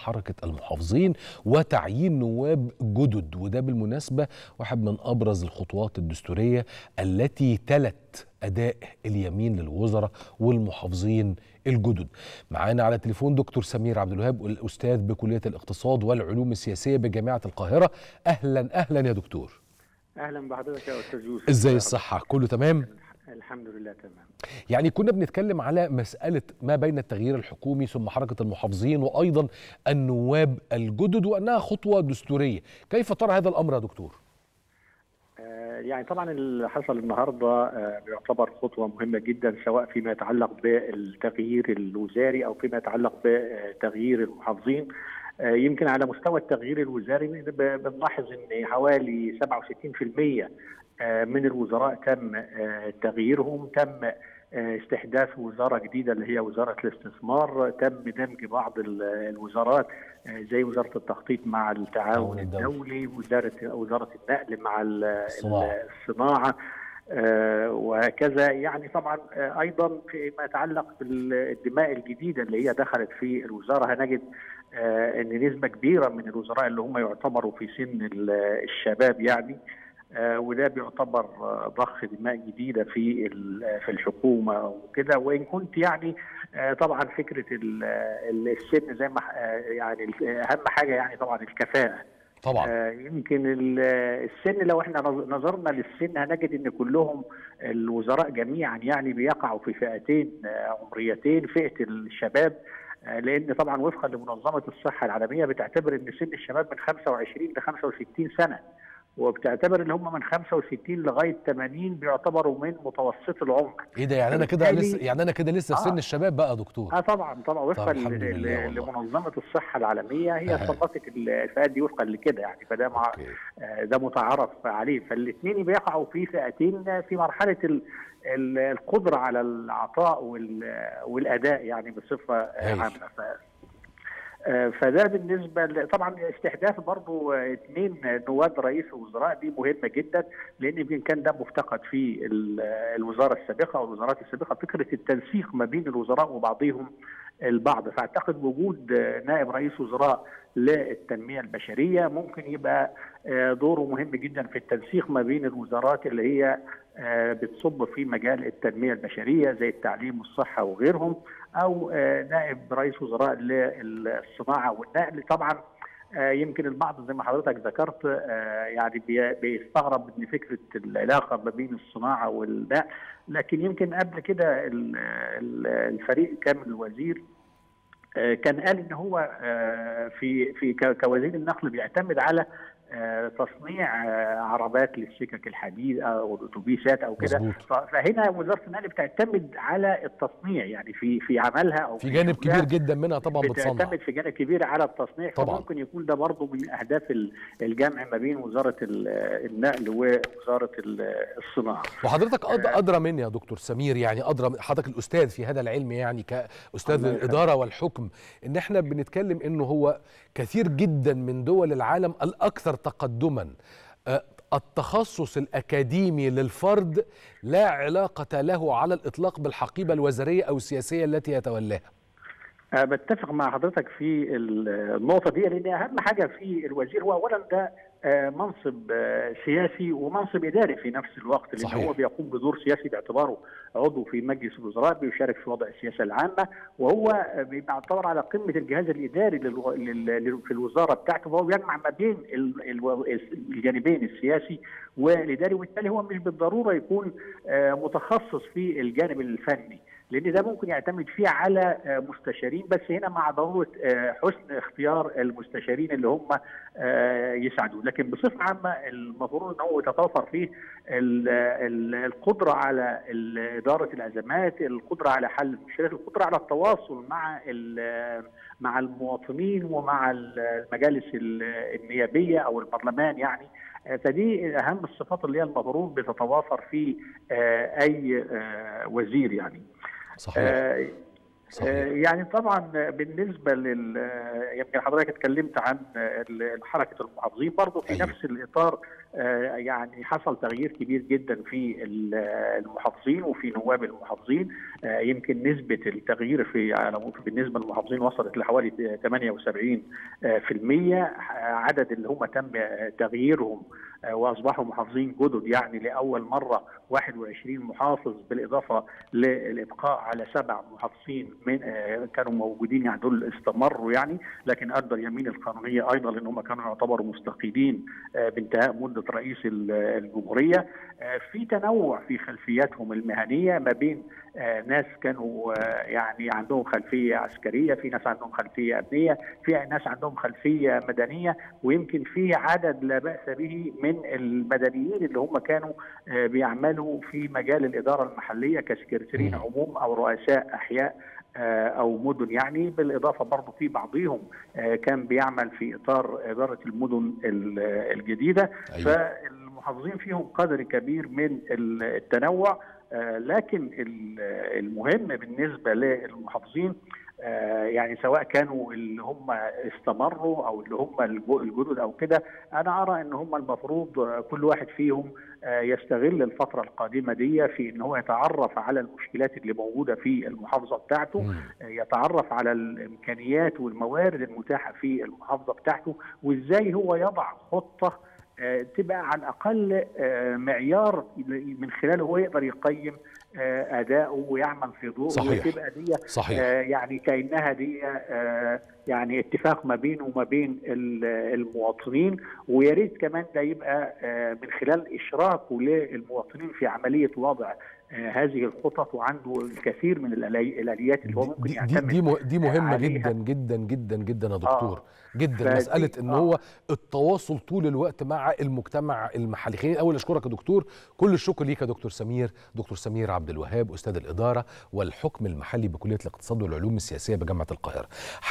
حركة المحافظين وتعيين نواب جدد وده بالمناسبة واحد من أبرز الخطوات الدستورية التي تلت أداء اليمين للوزراء والمحافظين الجدد معانا على التليفون دكتور سمير عبد الوهاب الأستاذ بكلية الاقتصاد والعلوم السياسية بجامعة القاهرة أهلا أهلا يا دكتور اهلا بحضرتك يا استاذ يوسف ازاي الصحة كله تمام الحمد لله تمام يعني كنا بنتكلم على مسألة ما بين التغيير الحكومي ثم حركة المحافظين وأيضا النواب الجدد وأنها خطوة دستورية كيف ترى هذا الأمر يا دكتور؟ آه، يعني طبعا اللي حصل النهارده آه، بيعتبر خطوه مهمه جدا سواء فيما يتعلق بالتغيير الوزاري او فيما يتعلق بتغيير المحافظين آه، يمكن على مستوى التغيير الوزاري ب- بنلاحظ ان حوالي 67% آه، من الوزراء تم آه، تغييرهم تم آه، استحداث وزاره جديده اللي هي وزاره الاستثمار تم دمج بعض ال- الوزارات آه، زي وزاره التخطيط مع التعاون الدولي. الدولي وزاره وزاره النقل مع ال- الصناعة. الصناعه آه، وهكذا يعني طبعا آه، ايضا فيما يتعلق بالدماء الجديده اللي هي دخلت في الوزاره هنجد آه، ان نسبه كبيره من الوزراء اللي هم يعتبروا في سن ال- الشباب يعني آه، وده بيعتبر آه، ضخ دماء جديده في ال- في الحكومه وكده وان كنت يعني آه، طبعا فكره ال- ال- السن زي ما آه، يعني ال- اهم حاجه يعني طبعا الكفاءه طبعا آه، يمكن ال- السن لو احنا نظ- نظرنا للسن هنجد ان كلهم الوزراء جميعا يعني بيقعوا في فئتين آه، عمريتين فئه الشباب آه، لان طبعا وفقا لمنظمه الصحه العالميه بتعتبر ان سن الشباب من 25 ل 65 سنه وبتعتبر ان هم من 65 لغايه 80 بيعتبروا من متوسط العمر ايه ده يعني انا كده فبالتالي- لسه يعني انا كده لسه في سن آه. الشباب بقى يا دكتور اه طبعا طبعا وفقا طب الحمد ل- لله ل- والله. لمنظمه الصحه العالميه هي آه. صنفت الفئات دي وفقا لكده يعني فده مع أوكي. آه، ده متعارف عليه فالاثنين بيقعوا في فئتين في مرحله ال- ال- القدره على العطاء وال- والاداء يعني بصفه آه، هايل. عامه ف- آه، فده بالنسبه ل- طبعا استحداث برضو آه، اثنين نواب رئيس الوزراء دي مهمه جدا لان يمكن كان ده مفتقد في ال- الوزاره السابقه والوزارات السابقه فكره التنسيق ما بين الوزراء وبعضهم البعض فاعتقد وجود آه، نائب رئيس وزراء للتنميه البشريه ممكن يبقى آه، دوره مهم جدا في التنسيق ما بين الوزارات اللي هي آه، بتصب في مجال التنميه البشريه زي التعليم والصحه وغيرهم او آه، نائب رئيس وزراء للصناعه والنقل طبعا آه، يمكن البعض زي ما حضرتك ذكرت آه، يعني بي- بيستغرب ان فكره العلاقه ما بين الصناعه والنقل لكن يمكن قبل كده ال- ال- الفريق كامل الوزير آه، كان قال ان هو آه، في في ك- كوزير النقل بيعتمد على آه، تصنيع آه، عربات للسكك الحديد او الاتوبيسات او كده مظبوط. ف- فهنا وزاره النقل بتعتمد على التصنيع يعني في في عملها او في جانب شغلها كبير جدا منها طبعا بتصنع بتعتمد في جانب كبير على التصنيع طبعاً. فممكن يكون ده برضه من اهداف ال- الجمع ما بين وزاره ال- النقل ووزاره ال- الصناعه. وحضرتك أد- ادرى مني يا دكتور سمير يعني ادرى من- حضرتك الاستاذ في هذا العلم يعني كاستاذ الله يخليك. الاداره والحكم ان احنا بنتكلم انه هو كثير جدا من دول العالم الاكثر تقدما آه، التخصص الاكاديمي للفرد لا علاقه له على الاطلاق بالحقيبه الوزاريه او السياسيه التي يتولاها أه بتفق مع حضرتك في ال- النقطه دي لان اهم حاجه في الوزير هو اولا ده آه، منصب آه، سياسي ومنصب اداري في نفس الوقت لان صحيح. هو بيقوم بدور سياسي باعتباره عضو في مجلس الوزراء بيشارك في وضع السياسه العامه وهو آه، بيعتبر على قمه الجهاز الاداري للو- لل- لل- في الوزاره بتاعته فهو بيجمع ما بين ال- الو- الجانبين السياسي والاداري وبالتالي هو مش بالضروره يكون آه، متخصص في الجانب الفني لان ده ممكن يعتمد فيه على آه، مستشارين بس هنا مع ضروره آه، حسن اختيار المستشارين اللي هم آه، يساعدوه لكن بصفه عامه المفروض ان هو يتوفر فيه ال- ال- القدره على ال- اداره الازمات القدره على حل المشكلات القدره على التواصل مع ال- مع المواطنين ومع المجالس ال- النيابيه او البرلمان يعني آه، فدي اهم الصفات اللي هي المفروض بتتوافر في آه، اي آه، وزير يعني صحيح آه، صحيح آه، يعني طبعا بالنسبه لل يمكن حضرتك اتكلمت عن ال- حركه المحافظين برضه في أيوة. نفس الاطار يعني حصل تغيير كبير جدا في المحافظين وفي نواب المحافظين يمكن نسبه التغيير في بالنسبه للمحافظين وصلت لحوالي 78% عدد اللي هم تم تغييرهم واصبحوا محافظين جدد يعني لاول مره 21 محافظ بالاضافه للابقاء على سبع محافظين من كانوا موجودين يعني دول استمروا يعني لكن ادى اليمين القانونيه ايضا لان هم كانوا يعتبروا مستقيلين بانتهاء مده رئيس الجمهوريه في تنوع في خلفياتهم المهنيه ما بين ناس كانوا يعني عندهم خلفيه عسكريه في ناس عندهم خلفيه امنيه في ناس عندهم خلفيه مدنيه ويمكن في عدد لا باس به من المدنيين اللي هم كانوا بيعملوا في مجال الاداره المحليه كسكرتيرين عموم او رؤساء احياء او مدن يعني بالاضافه برضه في بعضهم كان بيعمل في اطار اداره المدن الجديده أيوة. فالمحافظين فيهم قدر كبير من التنوع لكن المهم بالنسبه للمحافظين يعني سواء كانوا اللي هم استمروا او اللي هم الجدد او كده انا ارى ان هم المفروض كل واحد فيهم يستغل الفتره القادمه دي في ان هو يتعرف على المشكلات اللي موجوده في المحافظه بتاعته يتعرف على الامكانيات والموارد المتاحه في المحافظه بتاعته وازاي هو يضع خطه تبقى على الاقل معيار من خلاله هو يقدر يقيم اداؤه ويعمل في ضوءه صحيح وتبقى دي صحيح. يعني كانها دي يعني اتفاق ما بينه وما بين المواطنين ويا ريت كمان ده يبقى من خلال اشراكه للمواطنين في عمليه وضع هذه الخطط وعنده الكثير من الاليات اللي هو ممكن دي يعتمد دي, دي مهمه عليها. جدا جدا جدا جدا يا دكتور آه. جدا فدي- مساله ان آه. هو التواصل طول الوقت مع المجتمع المحلي خليني الاول اشكرك يا دكتور كل الشكر ليك يا دكتور سمير دكتور سمير عبد الوهاب استاذ الاداره والحكم المحلي بكليه الاقتصاد والعلوم السياسيه بجامعه القاهره